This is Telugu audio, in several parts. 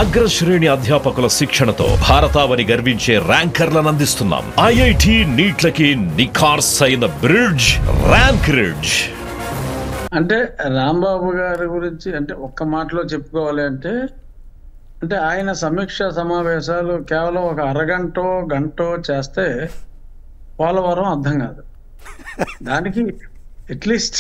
అగ్రశ్రేణి అధ్యాపకుల శిక్షణతో భారతావని గర్వించే ర్యాంకర్లను అందిస్తున్నాం ఐఐటి నీట్లకి నిఖార్స్ అయిన బ్రిడ్జ్ ర్యాంక్ రిడ్జ్ అంటే రాంబాబు గారి గురించి అంటే ఒక్క మాటలో చెప్పుకోవాలి అంటే అంటే ఆయన సమీక్ష సమావేశాలు కేవలం ఒక అరగంటో గంటో చేస్తే పోలవరం అర్థం కాదు దానికి అట్లీస్ట్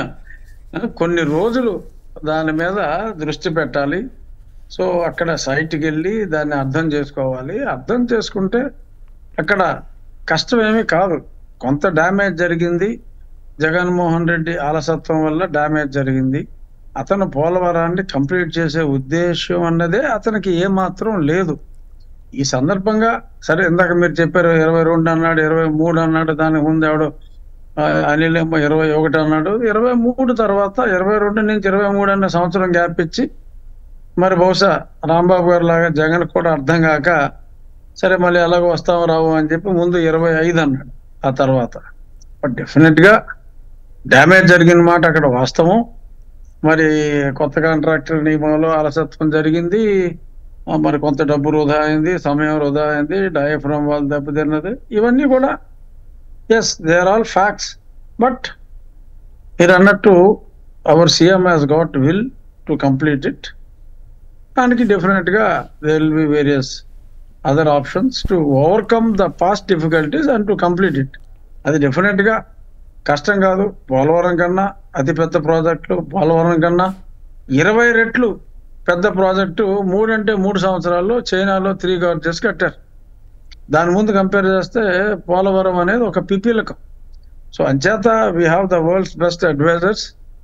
కొన్ని రోజులు దాని మీద దృష్టి పెట్టాలి సో అక్కడ సైట్కి వెళ్ళి దాన్ని అర్థం చేసుకోవాలి అర్థం చేసుకుంటే అక్కడ కష్టం ఏమీ కాదు కొంత డ్యామేజ్ జరిగింది జగన్మోహన్ రెడ్డి ఆలసత్వం వల్ల డ్యామేజ్ జరిగింది అతను పోలవరాన్ని కంప్లీట్ చేసే ఉద్దేశం అన్నదే అతనికి ఏమాత్రం లేదు ఈ సందర్భంగా సరే ఇందాక మీరు చెప్పారు ఇరవై రెండు అన్నాడు ఇరవై మూడు అన్నాడు దానికి ముందు ఎవడో ఆ, అనిల్ ఏమో ఇరవై ఒకటి అన్నాడు ఇరవై మూడు తర్వాత ఇరవై రెండు నుంచి ఇరవై మూడు అన్న సంవత్సరం గ్యాప్ ఇచ్చి మరి బహుశా రాంబాబు గారు లాగా జగన్ కూడా అర్థం కాక సరే మళ్ళీ ఎలాగో వస్తావు రావు అని చెప్పి ముందు ఇరవై ఐదు అన్నాడు ఆ తర్వాత బట్ డెఫినెట్ గా డ్యామేజ్ జరిగిన మాట అక్కడ వాస్తవం మరి కొత్త కాంట్రాక్టర్ నియమంలో అలసత్వం జరిగింది ఆ, మరి కొంత డబ్బు వృధా అయింది సమయం వృధా అయింది డయాఫ్రమ్ వాళ్ళు దెబ్బతిన్నది ఇవన్నీ కూడా yes they are all facts but మీరు అన్నట్టు our CM has got will to complete it దానికి డెఫినెట్ గా they will be various other options to overcome the past difficulties and to complete it అది డెఫినెట్ గా కష్టం కాదు పోలవరం కన్నా అతి పెద్ద ప్రాజెక్టులు పోలవరం కన్నా ఇరవై రెట్లు పెద్ద ప్రాజెక్టు మూడు అంటే మూడు సంవత్సరాల్లో చైనాలో త్రీ గవర్జెస్ కట్టారు దాని ముందు కంపేర్ చేస్తే పోలవరం అనేది ఒక పిపీలకం సో అంచేత we have the world's best advisers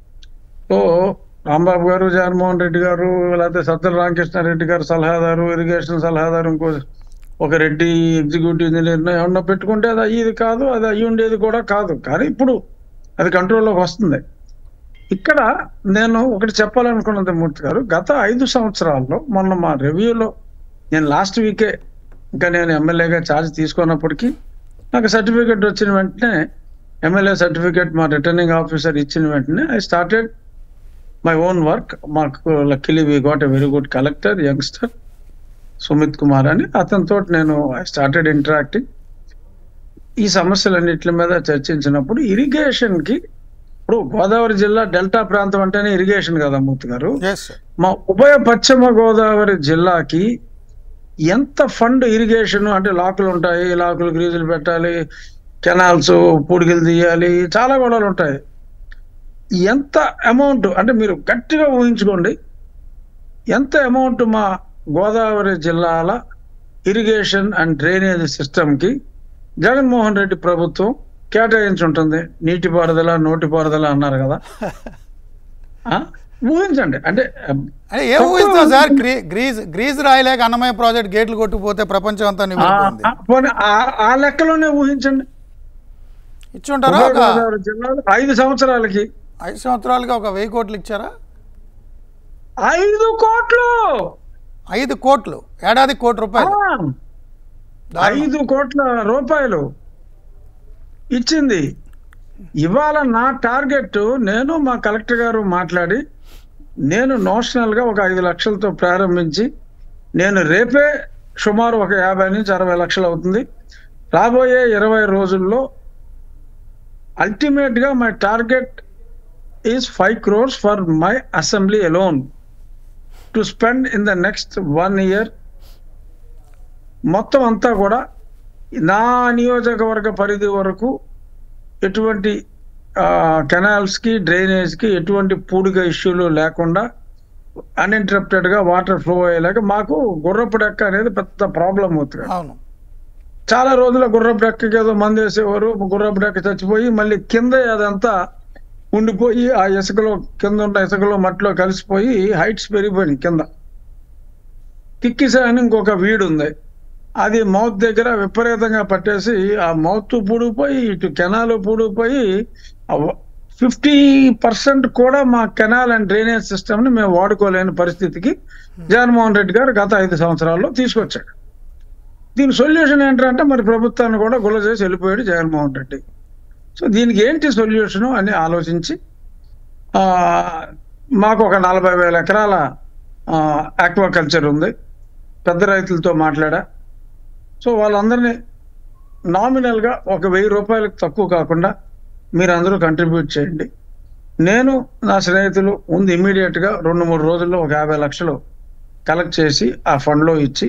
so Rambabu garu Jaganmohan Reddy గారు లేకపోతే సత్యల రామకృష్ణారెడ్డి గారు సలహాదారు ఇరిగేషన్ సలహాదారు ఇంకో ఒక రెడ్డి ఎగ్జిక్యూటివ్ ఇంజనీర్ ఏమన్నా పెట్టుకుంటే అది అయ్యేది కాదు అది అయ్యి ఉండేది కూడా కాదు కానీ ఇప్పుడు అది కంట్రోల్లోకి వస్తుంది ఇక్కడ నేను ఒకటి చెప్పాలనుకున్నది మూర్తి గారు గత ఐదు సంవత్సరాల్లో మొన్న మా రివ్యూలో నేను లాస్ట్ వీకే ఇంకా నేను ఎమ్మెల్యేగా ఛార్జ్ తీసుకున్నప్పటికీ నాకు సర్టిఫికెట్ వచ్చిన వెంటనే ఎమ్మెల్యే సర్టిఫికెట్ మా రిటర్నింగ్ ఆఫీసర్ ఇచ్చిన వెంటనే I started my own work మాకు luckily we got a very good collector youngster Sumit Kumar అని అతనితో నేను ఐ స్టార్టెడ్ ఇంటరాక్టింగ్ ఈ సమస్యలన్నిటి మీద చర్చించినప్పుడు ఇరిగేషన్ కి ఇప్పుడు గోదావరి జిల్లా డెల్టా ప్రాంతం అంటేనే ఇరిగేషన్ కదా మూర్తి గారు ఎస్ మా ఉభయ పశ్చిమ గోదావరి జిల్లాకి ఎంత ఫండ్ ఇరిగేషన్ అంటే లాకులు ఉంటాయి లాకులు గ్రీజులు పెట్టాలి కెనాల్స్ పూడికలు తీయాలి చాలా గొడవలు ఉంటాయి ఎంత అమౌంట్ అంటే మీరు గట్టిగా ఊహించుకోండి ఎంత అమౌంట్ మా గోదావరి జిల్లాల ఇరిగేషన్ అండ్ డ్రైనేజ్ సిస్టమ్కి జగన్మోహన్ రెడ్డి ప్రభుత్వం కేటాయించి ఉంటుంది నీటిపారుదల నోటిపారుదల అన్నారు కదా ఆ? ఊహించండి అంటే అంటే ఏం ఊహిస్తాం సార్ గ్రీ- గ్రీజ్ గ్రీజ్ రాయలేక అన్నమయ్య ప్రాజెక్ట్ గేట్లు కొట్టుకుపోతే ప్రపంచం అంతా ఆ- నిమిరిపోయింది ఆ- పోనీ ఆ- ఆ లెక్కలోనే ఊహించండి ఇచ్చుంటారా ఉభయ ఒక గోదావరి జిల్లాలో ఐదు సంవత్సరాలకి ఐదు సంవత్సరాలుగా ఒక వెయ్యి కోట్లు ఇచ్చారా ఐదు కోట్లు ఐదు కోట్లు ఏడాది కోటి రూపాయలు ఆ, దారుణం. ఐదు కోట్ల రూపాయలు ఇచ్చింది ఇవాళ నా టార్గెట్ నేను మా కలెక్టర్ గారు మాట్లాడి నేను నోషనల్ గా ఒక ఐదు లక్షలతో ప్రారంభించి నేను రేపే సుమారు ఒక యాభై నుంచి అరవై లక్షలు అవుతుంది రాబోయే ఇరవై రోజుల్లో అల్టిమేట్ గా my target is five crores for my assembly alone to spend in the next one year మొత్తం అంతా కూడా నా నియోజకవర్గ పరిధి వరకు ఎటువంటి కెనాల్స్ కి డ్రైనేజ్ కి ఎటువంటి పూడిక ఇష్యూలు లేకుండా అన్ఇంటరప్టెడ్ గా వాటర్ ఫ్లో అయ్యేలాగా మాకు గుర్రపు డెక్క అనేది పెద్ద ప్రాబ్లం అవుతుంది అవును చాలా రోజుల గుర్రపు డెక్కకి ఏదో మందు వేసేవారు గుర్రపు డెక్క చచ్చిపోయి మళ్ళీ కింద అదంతా ఉండిపోయి ఆ ఇసుకలో కింద ఉన్న ఇసుకలో మట్టిలో కలిసిపోయి హైట్స్ పెరిగిపోయినాయి కింద కిక్కిసా అని ఇంకొక వీడు ఉంది అది మౌత్ దగ్గర విపరీతంగా పట్టేసి ఆ మౌత్ పూడిపోయి ఇటు కెనాల్ పూడిపోయి ఫిఫ్టీ పర్సెంట్ కూడా మా కెనాల్ అండ్ డ్రైనేజ్ సిస్టమ్ ని మేము వాడుకోలేని పరిస్థితికి జగన్మోహన్ రెడ్డి గారు గత ఐదు సంవత్సరాల్లో తీసుకొచ్చాడు దీని సొల్యూషన్ ఏంటంటే మరి ప్రభుత్వాన్ని కూడా గుల్ల చేసి వెళ్ళిపోయాడు జగన్మోహన్ రెడ్డి సో దీనికి ఏంటి సొల్యూషను అని ఆలోచించి ఆ, మాకు ఒక నలభై వేల ఎకరాల ఆక్వాకల్చర్ ఉంది పెద్ద రైతులతో మాట్లాడా సో వాళ్ళందరినీ నామినల్గా ఒక వెయ్యి రూపాయలకు తక్కువ కాకుండా మీరు అందరూ కంట్రిబ్యూట్ చేయండి నేను నా స్నేహితులు ముందు ఇమీడియట్గా రెండు మూడు రోజుల్లో ఒక యాభై లక్షలు కలెక్ట్ చేసి ఆ ఫండ్లో ఇచ్చి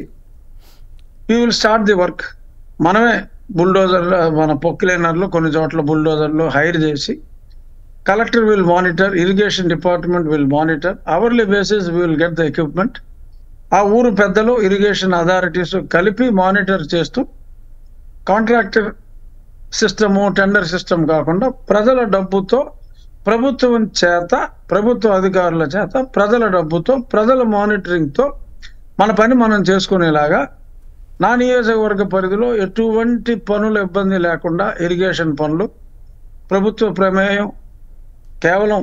you will start the work మనమే బుల్డోజర్లు మన పొక్కిలైనర్లు కొన్ని చోట్ల బుల్డోజర్లు హైర్ చేసి collector will monitor irrigation department will monitor hourly basis will get the equipment ఆ ఊరు పెద్దలు ఇరిగేషన్ అథారిటీస్ కలిపి మానిటర్ చేస్తూ కాంట్రాక్టర్ సిస్టము టెండర్ సిస్టమ్ కాకుండా ప్రజల డబ్బుతో ప్రభుత్వం చేత ప్రభుత్వ అధికారుల చేత ప్రజల డబ్బుతో ప్రజల మానిటరింగ్తో మన పని మనం చేసుకునేలాగా నా నియోజకవర్గ పరిధిలో ఎటువంటి పనుల ఇబ్బంది లేకుండా ఇరిగేషన్ పనులు ప్రభుత్వ ప్రమేయం కేవలం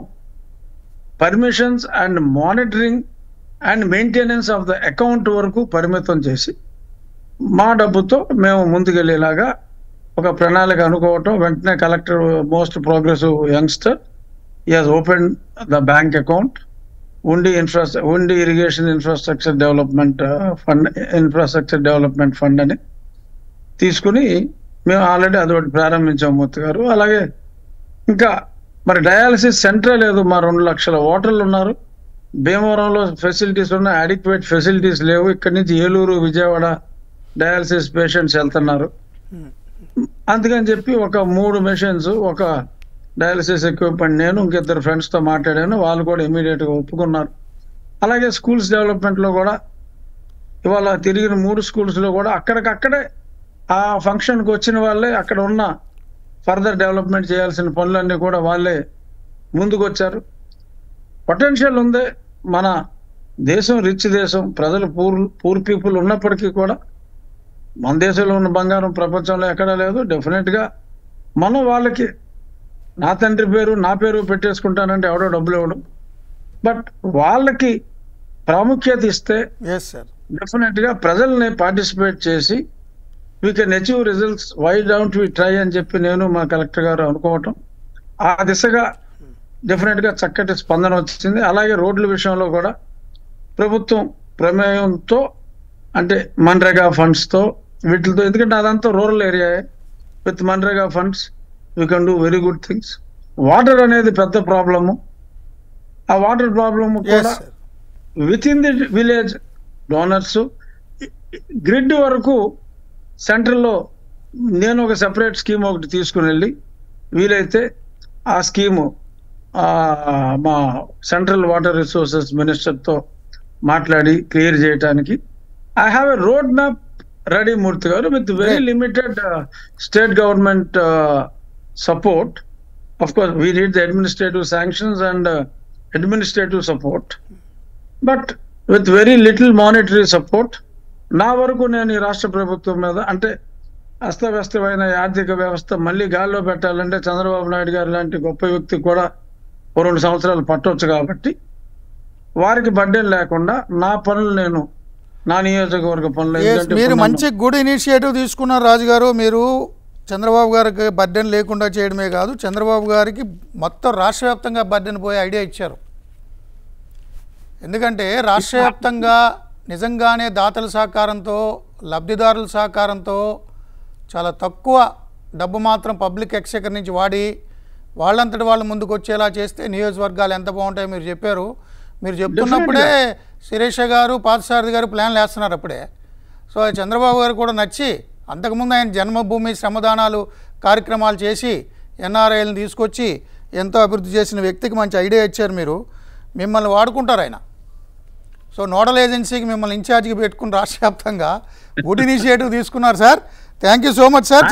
permissions and monitoring and maintenance of the account వరకు పరిమితం చేసి మా డబ్బుతో మేము ముందుకెళ్ళేలాగా ఒక ప్రణాళిక అనుకోవటం వెంటనే కలెక్టర్ మోస్ట్ ప్రోగ్రెసివ్ యంగ్స్టర్ ఈ has open the bank account ఉండి ఇన్ఫ్రాస్ట్ర ఉండి irrigation infrastructure development fund infrastructure development fund అని తీసుకుని మేము ఆల్రెడీ అదొకటి ప్రారంభించాం మూర్తి గారు అలాగే ఇంకా మరి డయాలసిస్ సెంటరే లేదు మా రెండు లక్షల ఓటర్లు ఉన్నారు భీమవరంలో ఫెసిలిటీస్ ఉన్నాయి అడిక్వేట్ ఫెసిలిటీస్ లేవు ఇక్కడి నుంచి ఏలూరు విజయవాడ డయాలసిస్ పేషెంట్స్ వెళ్తున్నారు అందుకని చెప్పి ఒక మూడు మెషిన్స్ ఒక డయాలసిస్ ఎక్విప్మెంట్ నేను ఇంకిద్దరు ఫ్రెండ్స్తో మాట్లాడాను వాళ్ళు కూడా ఇమీడియట్గా ఒప్పుకున్నారు అలాగే స్కూల్స్ డెవలప్మెంట్లో కూడా ఇవాళ తిరిగిన మూడు స్కూల్స్లో కూడా అక్కడికక్కడే ఆ ఫంక్షన్కి వచ్చిన వాళ్ళే అక్కడ ఉన్న ఫర్దర్ డెవలప్మెంట్ చేయాల్సిన పనులన్నీ కూడా వాళ్ళే ముందుకు వచ్చారు పొటెన్షియల్ ఉంది మన దేశం రిచ్ దేశం ప్రజలు పూర్ పూర్ పీపుల్ ఉన్నప్పటికీ కూడా మన దేశంలో ఉన్న బంగారం ప్రపంచంలో ఎక్కడా లేదు డెఫినెట్గా మనం వాళ్ళకి నా తండ్రి పేరు నా పేరు పెట్టేసుకుంటానంటే ఎవడో డబ్బులు ఇవ్వడం బట్ వాళ్ళకి ప్రాముఖ్యత ఇస్తే ఎస్ సార్ డెఫినెట్గా ప్రజల్ని పార్టిసిపేట్ చేసి we can achieve results why don't we try అని చెప్పి నేను మా కలెక్టర్ గారు అనుకోవటం ఆ దిశగా డెఫినెట్గా చక్కటి స్పందన వచ్చింది అలాగే రోడ్ల విషయంలో కూడా ప్రభుత్వం ప్రమేయంతో అంటే మన్రేగా ఫండ్స్తో వీటితో ఎందుకంటే అదంతా rural area with MNREGA funds we can do very good things water అనేది పెద్ద ప్రాబ్లము ఆ వాటర్ ప్రాబ్లము ఎస్ కూడా sir with in the village donors grid వరకు సెంట్రల్లో నేను ఒక సెపరేట్ స్కీమ్ ఒకటి తీసుకుని వెళ్ళి వీలైతే ఆ స్కీము ఆ, మా సెంట్రల్ వాటర్ రిసోర్సెస్ మినిస్టర్తో మాట్లాడి క్లియర్ చేయడానికి I have a road map ready Murthy garu with very Right. Limited state government support of course we need the administrative sanctions and uh, administrative support but with very little monetary support నా వరకు నేను ఈ రాష్ట్ర ప్రభుత్వం మీద అంటే అస్తవ్యస్తమైన ఈ ఆర్థిక వ్యవస్థ మళ్ళీ గాల్లో పెట్టాలంటే చంద్రబాబు నాయుడు గారు లాంటి గొప్ప వ్యక్తి కూడా ఓ రెండు సంవత్సరాలు పట్టవచ్చు కాబట్టి వారికి బడ్డెన్ లేకుండా నా పనులు నేను నా నియోజకవర్గ పనులు Yes, ఎందుకంటే మీరు ఇప్పుడు మంచి గుడ్ ఇనిషియేటివ్ తీసుకున్నారు రాజు గారు మీరు చంద్రబాబు గారికి బర్డెన్ లేకుండా చేయడమే కాదు చంద్రబాబు గారికి మొత్తం రాష్ట్ర వ్యాప్తంగా బర్డెన్ పోయే ఐడియా ఇచ్చారు ఎందుకంటే రాష్ట్ర వ్యాప్తంగా నిజంగానే దాతల సహకారంతో లబ్ధిదారుల సహకారంతో చాలా తక్కువ డబ్బు మాత్రం పబ్లిక్ ఎక్స్చెకర్ నుంచి వాడి వాళ్ళంతటి వాళ్ళు ముందుకు వచ్చేలా చేస్తే నియోజకవర్గాలు ఎంత బాగుంటాయో మీరు చెప్పారు మీరు చెప్తున్నప్పుడే శిరీష గారు పార్థసారథి గారు ప్లాన్లు వేస్తున్నారు అప్పుడే సో చంద్రబాబు గారు కూడా నచ్చి అంతకుముందు ఆయన జన్మభూమి శ్రమదానాలు కార్యక్రమాలు చేసి ఎన్ఆర్ఐలను తీసుకొచ్చి ఎంతో అభివృద్ధి చేసిన వ్యక్తికి మంచి ఐడియా ఇచ్చారు మీరు మిమ్మల్ని వాడుకుంటారు ఆయన సో నోడల్ ఏజెన్సీకి మిమ్మల్ని ఇన్ఛార్జిగా పెట్టుకుని రాష్ట్ర వ్యాప్తంగా గుడ్ ఇనిషియేటివ్ తీసుకున్నారు sir thank you so much sir